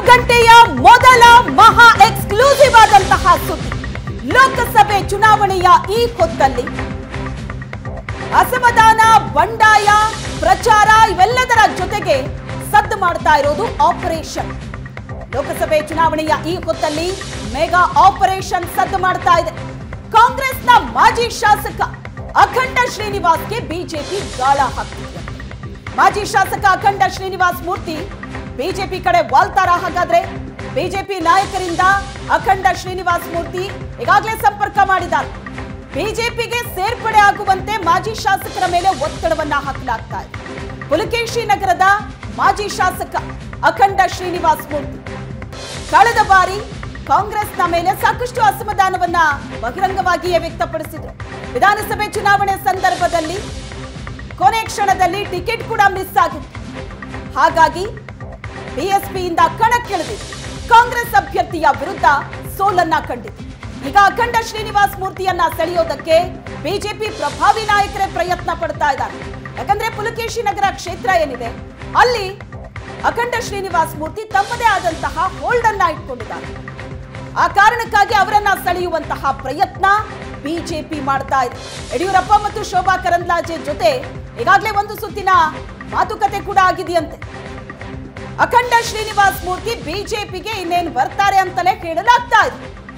ಗಂಟೆಯ ಮೊದಲ ಮಹಾ ಎಕ್ಸ್ಕ್ಲೂಸಿವ್ ಆದಂತಹ ಸುದ್ದಿ ಲೋಕಸಭೆ ಚುನಾವಣೆಯ ಈ ಹೊತ್ತಲ್ಲಿ ಅಸಮಾಧಾನ ಬಂಡಾಯ ಪ್ರಚಾರ ಇವೆಲ್ಲದರ ಜೊತೆಗೆ ಸದ್ದು ಮಾಡ್ತಾ ಇರೋದು ಆಪರೇಷನ್ ಲೋಕಸಭೆ ಚುನಾವಣೆಯ ಈ ಹೊತ್ತಲ್ಲಿ ಮೆಗಾ ಆಪರೇಷನ್ ಸದ್ದು ಮಾಡ್ತಾ ಇದೆ ಕಾಂಗ್ರೆಸ್ನ ಮಾಜಿ ಶಾಸಕ ಅಖಂಡ ಶ್ರೀನಿವಾಸ್ಗೆ ಬಿಜೆಪಿ ಗಾಳ ಹಾಕ್ತಿದೆ ಮಾಜಿ ಶಾಸಕ ಅಖಂಡ ಶ್ರೀನಿವಾಸ್ ಮೂರ್ತಿ ಬಿಜೆಪಿ ಕಡೆ ವಾಲ್ತಾರ ಹಾಗಾದ್ರೆ ಬಿಜೆಪಿ ನಾಯಕರಿಂದ ಅಖಂಡ ಶ್ರೀನಿವಾಸ್ ಮೂರ್ತಿ ಈಗಾಗಲೇ ಸಂಪರ್ಕ ಮಾಡಿದ್ದಾರೆ ಬಿಜೆಪಿಗೆ ಸೇರ್ಪಡೆ ಆಗುವಂತೆ ಮಾಜಿ ಶಾಸಕರ ಮೇಲೆ ಒತ್ತಡವನ್ನ ಹಾಕಲಾಗ್ತಾ ಇದೆ ಪುಲಕೇಶಿ ನಗರದ ಮಾಜಿ ಶಾಸಕ ಅಖಂಡ ಶ್ರೀನಿವಾಸ್ ಮೂರ್ತಿ ಕಳೆದ ಬಾರಿ ಕಾಂಗ್ರೆಸ್ನ ಮೇಲೆ ಸಾಕಷ್ಟು ಅಸಮಾಧಾನವನ್ನ ಬಹಿರಂಗವಾಗಿಯೇ ವ್ಯಕ್ತಪಡಿಸಿದ್ರು ವಿಧಾನಸಭೆ ಚುನಾವಣೆ ಸಂದರ್ಭದಲ್ಲಿ ಕೊನೆ ಕ್ಷಣದಲ್ಲಿ ಟಿಕೆಟ್ ಕೂಡ ಮಿಸ್ ಆಗಿತ್ತು ಹಾಗಾಗಿ ಬಿಎಸ್ಪಿಯಿಂದ ಕಣಕ್ಕಿಳಿದಿತ್ತು ಕಾಂಗ್ರೆಸ್ ಅಭ್ಯರ್ಥಿಯ ವಿರುದ್ಧ ಸೋಲನ್ನ ಕಂಡಿತು ಈಗ ಅಖಂಡ ಶ್ರೀನಿವಾಸ್ ಮೂರ್ತಿಯನ್ನ ಸೆಳೆಯೋದಕ್ಕೆ ಬಿಜೆಪಿ ಪ್ರಭಾವಿ ನಾಯಕರೇ ಪ್ರಯತ್ನ ಪಡ್ತಾ ಇದ್ದಾರೆ ಯಾಕಂದ್ರೆ ಪುಲಕೇಶಿ ನಗರ ಕ್ಷೇತ್ರ ಏನಿದೆ ಅಲ್ಲಿ ಅಖಂಡ ಶ್ರೀನಿವಾಸ್ ಮೂರ್ತಿ ತಮ್ಮದೇ ಆದಂತಹ ಹೋಲ್ಡ್ ಅನ್ನ ಇಟ್ಕೊಂಡಿದ್ದಾರೆ ಆ ಕಾರಣಕ್ಕಾಗಿ ಅವರನ್ನ ಸೆಳೆಯುವಂತಹ ಪ್ರಯತ್ನ ಬಿಜೆಪಿ ಮಾಡ್ತಾ ಇದೆ ಯಡಿಯೂರಪ್ಪ ಮತ್ತು ಶೋಭಾ ಕರಂದ್ಲಾಜೆ ಜೊತೆ ಈಗಾಗಲೇ ಒಂದು ಸುತ್ತಿನ ಮಾತುಕತೆ ಕೂಡ ಆಗಿದೆಯಂತೆ ಅಖಂಡ ಶ್ರೀನಿವಾಸ್ ಮೂರ್ತಿ ಬಿಜೆಪಿಗೆ ಇನ್ನೇನು ಬರ್ತಾರೆ ಅಂತಲೇ ಹೇಳಲಾಗ್ತಾ ಇದೆ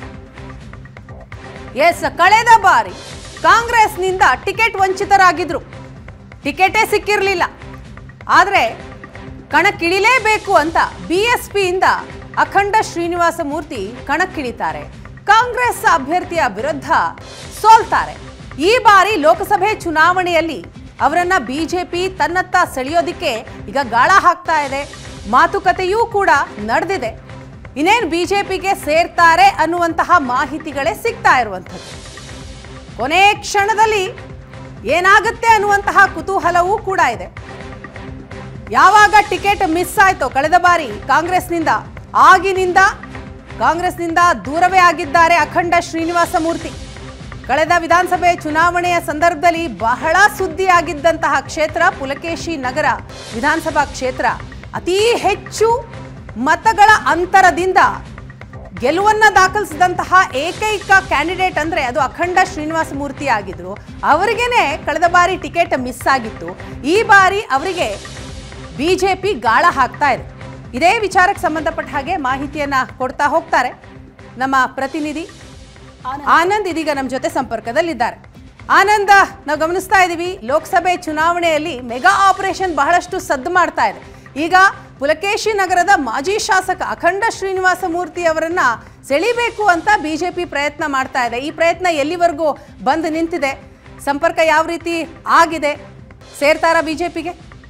ಎಸ್ ಕಳೆದ ಬಾರಿ ಕಾಂಗ್ರೆಸ್ನಿಂದ ಟಿಕೆಟ್ ವಂಚಿತರಾಗಿದ್ರು ಟಿಕೆಟೇ ಸಿಕ್ಕಿರಲಿಲ್ಲ ಆದರೆ ಕಣಕ್ಕಿಳಿಲೇಬೇಕು ಅಂತ ಬಿ ಎಸ್ ಪಿಯಿಂದ ಅಖಂಡ ಶ್ರೀನಿವಾಸ ಮೂರ್ತಿ ಕಣಕ್ಕಿಳಿತಾರೆ ಕಾಂಗ್ರೆಸ್ ಅಭ್ಯರ್ಥಿಯ ವಿರುದ್ಧ ಸೋಲ್ತಾರೆ ಈ ಬಾರಿ ಲೋಕಸಭೆ ಚುನಾವಣೆಯಲ್ಲಿ ಅವರನ್ನ ಬಿಜೆಪಿ ತನ್ನತ್ತ ಸೆಳೆಯೋದಿಕ್ಕೆ ಈಗ ಗಾಳ ಹಾಕ್ತಾ ಇದೆ ಮಾತುಕತೆಯೂ ಕೂಡ ನಡೆದಿದೆ ಇನ್ನೇನು ಬಿಜೆಪಿಗೆ ಸೇರ್ತಾರೆ ಅನ್ನುವಂತಹ ಮಾಹಿತಿಗಳೇ ಸಿಗ್ತಾ ಇರುವಂಥದ್ದು ಕೊನೆ ಕ್ಷಣದಲ್ಲಿ ಏನಾಗುತ್ತೆ ಅನ್ನುವಂತಹ ಕುತೂಹಲವೂ ಕೂಡ ಇದೆ ಯಾವಾಗ ಟಿಕೆಟ್ ಮಿಸ್ ಆಯ್ತೋ ಕಳೆದ ಬಾರಿ ಕಾಂಗ್ರೆಸ್ನಿಂದ ಆಗಿನಿಂದ ಕಾಂಗ್ರೆಸ್ನಿಂದ ದೂರವೇ ಆಗಿದ್ದಾರೆ ಅಖಂಡ ಶ್ರೀನಿವಾಸ ಮೂರ್ತಿ ಕಳೆದ ವಿಧಾನಸಭೆ ಚುನಾವಣೆಯ ಸಂದರ್ಭದಲ್ಲಿ ಬಹಳ ಸುದ್ದಿಯಾಗಿದ್ದಂತಹ ಕ್ಷೇತ್ರ ಪುಲಕೇಶಿ ನಗರ ವಿಧಾನಸಭಾ ಕ್ಷೇತ್ರ ಅತೀ ಹೆಚ್ಚು ಮತಗಳ ಅಂತರದಿಂದ ಗೆಲುವನ್ನ ದಾಖಲಿಸಿದಂತಹ ಏಕೈಕ ಕ್ಯಾಂಡಿಡೇಟ್ ಅಂದ್ರೆ ಅದು ಅಖಂಡ ಶ್ರೀನಿವಾಸ ಮೂರ್ತಿ ಆಗಿದ್ರು ಅವರಿಗೇನೆ ಕಳೆದ ಬಾರಿ ಟಿಕೆಟ್ ಮಿಸ್ ಆಗಿತ್ತು ಈ ಬಾರಿ ಅವರಿಗೆ ಬಿಜೆಪಿ ಗಾಳ ಹಾಕ್ತಾ ಇದೆ ಇದೇ ವಿಚಾರಕ್ಕೆ ಸಂಬಂಧಪಟ್ಟ ಹಾಗೆ ಮಾಹಿತಿಯನ್ನ ಕೊಡ್ತಾ ಹೋಗ್ತಾರೆ ನಮ್ಮ ಪ್ರತಿನಿಧಿ ಆನಂದ್ ಇದೀಗ ನಮ್ಮ ಜೊತೆ ಸಂಪರ್ಕದಲ್ಲಿದ್ದಾರೆ ಆನಂದ ನಾವು ಗಮನಿಸ್ತಾ ಇದ್ದೀವಿ ಲೋಕಸಭೆ ಚುನಾವಣೆಯಲ್ಲಿ ಮೆಗಾ ಆಪರೇಷನ್ ಬಹಳಷ್ಟು ಸದ್ದು ಮಾಡ್ತಾ ಇದೆ ಈಗ ಪುಲಕೇಶಿ ನಗರದ ಮಾಜಿ ಶಾಸಕ ಅಖಂಡ ಶ್ರೀನಿವಾಸ ಮೂರ್ತಿ ಅವರನ್ನ ಸೆಳಿಬೇಕು ಅಂತ ಬಿಜೆಪಿ ಪ್ರಯತ್ನ ಮಾಡ್ತಾ ಇದೆ ಈ ಪ್ರಯತ್ನ ಎಲ್ಲಿವರೆಗೂ ಬಂದು ನಿಂತಿದೆ ಸಂಪರ್ಕ ಯಾವ ರೀತಿ ಆಗಿದೆ ಸೇರ್ತಾರಾ ಬಿಜೆಪಿಗೆ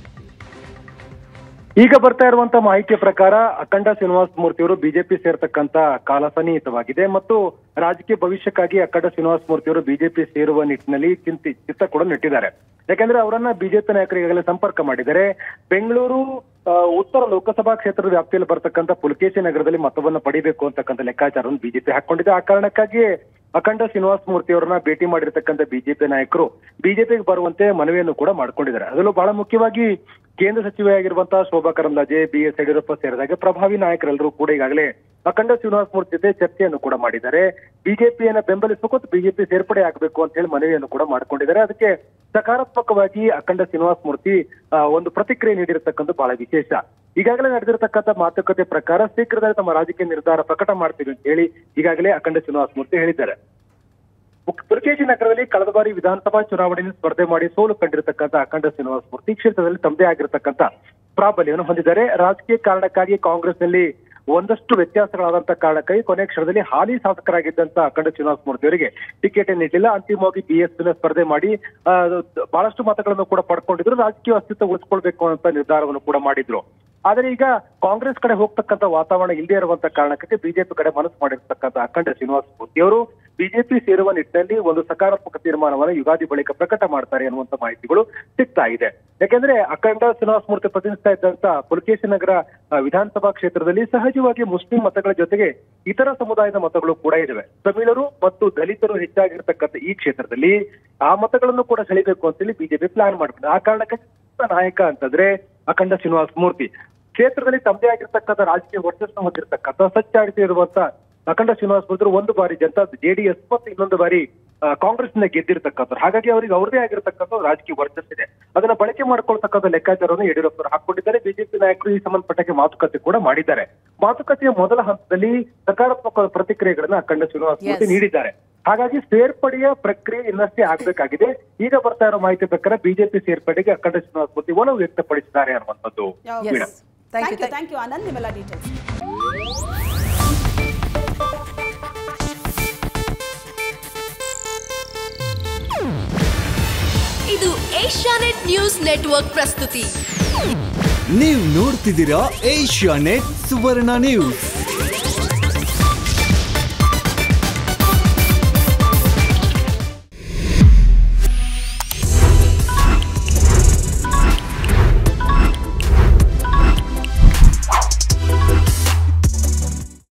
ಈಗ ಬರ್ತಾ ಇರುವಂತ ಮಾಹಿತಿಯ ಪ್ರಕಾರ ಅಖಂಡ ಶ್ರೀನಿವಾಸ ಮೂರ್ತಿ ಅವರು ಬಿಜೆಪಿ ಸೇರ್ತಕ್ಕಂತ ಕಾಲ ಸನ್ನಿಹಿತವಾಗಿದೆ ಮತ್ತು ರಾಜಕೀಯ ಭವಿಷ್ಯಕ್ಕಾಗಿ ಅಖಂಡ ಶ್ರೀನಿವಾಸ ಮೂರ್ತಿ ಅವರು ಬಿಜೆಪಿ ಸೇರುವ ನಿಟ್ಟಿನಲ್ಲಿ ಚಿಂತಿ ಚಿತ್ತ ಕೂಡ ನೆಟ್ಟಿದ್ದಾರೆ ಯಾಕಂದ್ರೆ ಅವರನ್ನ ಬಿಜೆಪಿ ನಾಯಕರು ಈಗಾಗಲೇ ಸಂಪರ್ಕ ಮಾಡಿದ್ದಾರೆ ಬೆಂಗಳೂರು ಆ, ಉತ್ತರ ಲೋಕಸಭಾ ಕ್ಷೇತ್ರದ ವ್ಯಾಪ್ತಿಯಲ್ಲಿ ಬರ್ತಕ್ಕಂಥ ಪುಲಕೇಶಿ ನಗರದಲ್ಲಿ ಮತವನ್ನ ಪಡಿಬೇಕು ಅಂತಕ್ಕಂಥ ಲೆಕ್ಕಾಚಾರವನ್ನು ಬಿಜೆಪಿ ಹಾಕೊಂಡಿದೆ ಆ ಕಾರಣಕ್ಕಾಗಿ ಅಖಂಡ ಶ್ರೀನಿವಾಸ ಮೂರ್ತಿ ಅವರನ್ನ ಭೇಟಿ ಮಾಡಿರ್ತಕ್ಕಂಥ ಬಿಜೆಪಿ ನಾಯಕರು ಬಿಜೆಪಿಗೆ ಬರುವಂತೆ ಮನವಿಯನ್ನು ಕೂಡ ಮಾಡ್ಕೊಂಡಿದ್ದಾರೆ ಅದರಲ್ಲೂ ಬಹಳ ಮುಖ್ಯವಾಗಿ ಕೇಂದ್ರ ಸಚಿವೆಯಾಗಿರುವಂತಹ ಶೋಭಾ ಕರಂದ್ಲಾಜೆ ಬಿ ಎಸ್ ಯಡಿಯೂರಪ್ಪ ಸೇರಿದಾಗೆ ಪ್ರಭಾವಿ ನಾಯಕರೆಲ್ಲರೂ ಕೂಡ ಈಗಾಗಲೇ ಅಖಂಡ ಶ್ರೀನಿವಾಸ ಮೂರ್ತಿ ಜೊತೆ ಚರ್ಚೆಯನ್ನು ಕೂಡ ಮಾಡಿದ್ದಾರೆ ಬಿಜೆಪಿಯನ್ನ ಬೆಂಬಲಿಸಬೇಕು ಮತ್ತು ಬಿಜೆಪಿ ಸೇರ್ಪಡೆ ಆಗಬೇಕು ಅಂತ ಹೇಳಿ ಮನವಿಯನ್ನು ಕೂಡ ಮಾಡ್ಕೊಂಡಿದ್ದಾರೆ ಅದಕ್ಕೆ ಸಕಾರಾತ್ಮಕವಾಗಿ ಅಖಂಡ ಶ್ರೀನಿವಾಸ ಮೂರ್ತಿ ಆ, ಒಂದು ಪ್ರತಿಕ್ರಿಯೆ ನೀಡಿರತಕ್ಕಂಥ ಬಹಳ ವಿಶೇಷ ಈಗಾಗಲೇ ನಡೆದಿರತಕ್ಕಂಥ ಮಾತುಕತೆ ಪ್ರಕಾರ ಶೀಘ್ರದಲ್ಲೇ ತಮ್ಮ ರಾಜಕೀಯ ನಿರ್ಧಾರ ಪ್ರಕಟ ಮಾಡ್ತೀವಿ ಅಂತ ಹೇಳಿ ಈಗಾಗಲೇ ಅಖಂಡ ಶ್ರೀನಿವಾಸ ಮೂರ್ತಿ ಹೇಳಿದ್ದಾರೆ ಪುಲಕೇಶಿ ನಗರದಲ್ಲಿ ಕಳೆದ ಬಾರಿ ವಿಧಾನಸಭಾ ಚುನಾವಣೆಯಲ್ಲಿ ಸ್ಪರ್ಧೆ ಮಾಡಿ ಸೋಲು ಕಂಡಿರತಕ್ಕಂಥ ಅಖಂಡ ಶ್ರೀನಿವಾಸ ಮೂರ್ತಿ ಕ್ಷೇತ್ರದಲ್ಲಿ ತಮ್ಮದೇ ಆಗಿರತಕ್ಕಂಥ ಪ್ರಾಬಲ್ಯವನ್ನು ಹೊಂದಿದ್ದಾರೆ ರಾಜಕೀಯ ಕಾರಣಕ್ಕಾಗಿ ಕಾಂಗ್ರೆಸ್ನಲ್ಲಿ ಒಂದಷ್ಟು ವ್ಯತ್ಯಾಸಗಳಾದಂತ ಕಾರಣಕ್ಕಾಗಿ ಕೊನೆ ಕ್ಷಣದಲ್ಲಿ ಹಾಲಿ ಶಾಸಕರಾಗಿದ್ದಂತ ಅಖಂಡ ಶ್ರೀನಿವಾಸ ಮೂರ್ತಿ ಅವರಿಗೆ ಟಿಕೆಟ್ ನೀಡಲಿಲ್ಲ ಅಂತಿಮವಾಗಿ ಬಿಎಸ್ ಸ್ಪರ್ಧೆ ಮಾಡಿ ಆ, ಬಹಳಷ್ಟು ಮತಗಳನ್ನು ಕೂಡ ಪಡ್ಕೊಂಡಿದ್ರು ರಾಜಕೀಯ ಅಸ್ತಿತ್ವ ಉಳಿಸ್ಕೊಳ್ಬೇಕು ಅಂತ ನಿರ್ಧಾರವನ್ನು ಕೂಡ ಮಾಡಿದ್ರು ಆದ್ರೆ ಈಗ ಕಾಂಗ್ರೆಸ್ ಕಡೆ ಹೋಗ್ತಕ್ಕಂಥ ವಾತಾವರಣ ಇಲ್ಲದೆ ಇರುವಂತ ಕಾರಣಕ್ಕೆ ಬಿಜೆಪಿ ಕಡೆ ಮನಸ್ಸು ಮಾಡಿರ್ತಕ್ಕಂಥ ಅಖಂಡ ಶ್ರೀನಿವಾಸ ಮೂರ್ತಿ ಅವರು ಬಿಜೆಪಿ ಸೇರುವ ನಿಟ್ಟಿನಲ್ಲಿ ಒಂದು ಸಕಾರಾತ್ಮಕ ತೀರ್ಮಾನವನ್ನು ಯುಗಾದಿ ಬಳಿಕ ಪ್ರಕಟ ಮಾಡ್ತಾರೆ ಅನ್ನುವಂತ ಮಾಹಿತಿಗಳು ಸಿಗ್ತಾ ಇದೆ ಯಾಕೆಂದ್ರೆ ಅಖಂಡ ಶ್ರೀನಿವಾಸ ಮೂರ್ತಿ ಪ್ರತಿನಿಧಿಸ್ತಾ ಇದ್ದಂತ ಪುಲಕೇಶಿ ನಗರ ಆ, ವಿಧಾನಸಭಾ ಕ್ಷೇತ್ರದಲ್ಲಿ ಸಹಜವಾಗಿ ಮುಸ್ಲಿಂ ಮತಗಳ ಜೊತೆಗೆ ಇತರ ಸಮುದಾಯದ ಮತಗಳು ಕೂಡ ಇದಾವೆ ತಮಿಳರು ಮತ್ತು ದಲಿತರು ಹೆಚ್ಚಾಗಿರ್ತಕ್ಕಂಥ ಈ ಕ್ಷೇತ್ರದಲ್ಲಿ ಆ ಮತಗಳನ್ನು ಕೂಡ ಸೆಳಿಬೇಕು ಅಂತೇಳಿ ಬಿಜೆಪಿ ಪ್ಲಾನ್ ಮಾಡ್ಕೊಂಡು ಆ ಕಾರಣಕ್ಕೆ ನಾಯಕ ಅಂತಂದ್ರೆ ಅಖಂಡ ಶ್ರೀನಿವಾಸ ಮೂರ್ತಿ ಕ್ಷೇತ್ರದಲ್ಲಿ ತಮ್ಮದೇ ಆಗಿರ್ತಕ್ಕಂಥ ರಾಜಕೀಯ ವರ್ಚಸ್ಸನ್ನು ಹೊಂದಿರತಕ್ಕಂಥ ಸಚ್ಚಾಡಿಸಿ ಇರುವಂತ ಅಖಂಡ ಶ್ರೀನಿವಾಸ ಮೂರ್ತಿರು ಒಂದು ಬಾರಿ ಜನತಾ ಜೆಡಿಎಸ್ ಮತ್ತು ಇನ್ನೊಂದು ಬಾರಿ ಆ, ಕಾಂಗ್ರೆಸ್ನ ಗೆದ್ದಿರ್ತಕ್ಕಂಥವ್ರು ಹಾಗಾಗಿ ಅವರಿಗೆ ಅವ್ರದೇ ಆಗಿರ್ತಕ್ಕಂಥ ಒಂದು ರಾಜಕೀಯ ವರ್ಚಸ್ಸಿದೆ ಅದನ್ನ ಬಳಕೆ ಮಾಡ್ಕೊಳ್ತಕ್ಕಂಥ ಲೆಕ್ಕಾಚಾರವನ್ನು ಯಡಿಯೂರಪ್ಪರು ಹಾಕೊಂಡಿದ್ದಾರೆ ಬಿಜೆಪಿ ನಾಯಕರು ಈ ಸಂಬಂಧಪಟ್ಟಕ್ಕೆ ಮಾತುಕತೆ ಕೂಡ ಮಾಡಿದ್ದಾರೆ ಮಾತುಕತೆಯ ಮೊದಲ ಹಂತದಲ್ಲಿ ಸಕಾರಾತ್ಮಕ ಪ್ರತಿಕ್ರಿಯೆಗಳನ್ನ ಅಖಂಡ ಶ್ರೀನಿವಾಸ ಮೂರ್ತಿ Yes. ನೀಡಿದ್ದಾರೆ ಹಾಗಾಗಿ ಸೇರ್ಪಡೆಯ ಪ್ರಕ್ರಿಯೆ ಇನ್ನಷ್ಟೇ ಆಗ್ಬೇಕಾಗಿದೆ ಈಗ ಬರ್ತಾ ಇರೋ ಮಾಹಿತಿ ಪ್ರಕಾರ ಬಿಜೆಪಿ ಸೇರ್ಪಡೆಗೆ ಅಖಂಡ ಶ್ರೀನಿವಾಸ ಮೂರ್ತಿ ಒಲವು ವ್ಯಕ್ತಪಡಿಸಿದ್ದಾರೆ ಅನ್ನುವಂಥದ್ದು Okay. Veena. Thank thank you you thank you Anand ನಿಮ್ಮೆಲ್ಲ ಡೀಟೇಲ್ಸ್ ಇದು ಏಷ್ಯಾನೆಟ್ ನ್ಯೂಸ್ ನೆಟ್ವರ್ಕ್ ಪ್ರಸ್ತುತಿ ನೀವು ನೋಡ್ತಿದ್ದೀರಾ ಏಷ್ಯಾ ನೆಟ್ ಸುವರ್ಣ ನ್ಯೂಸ್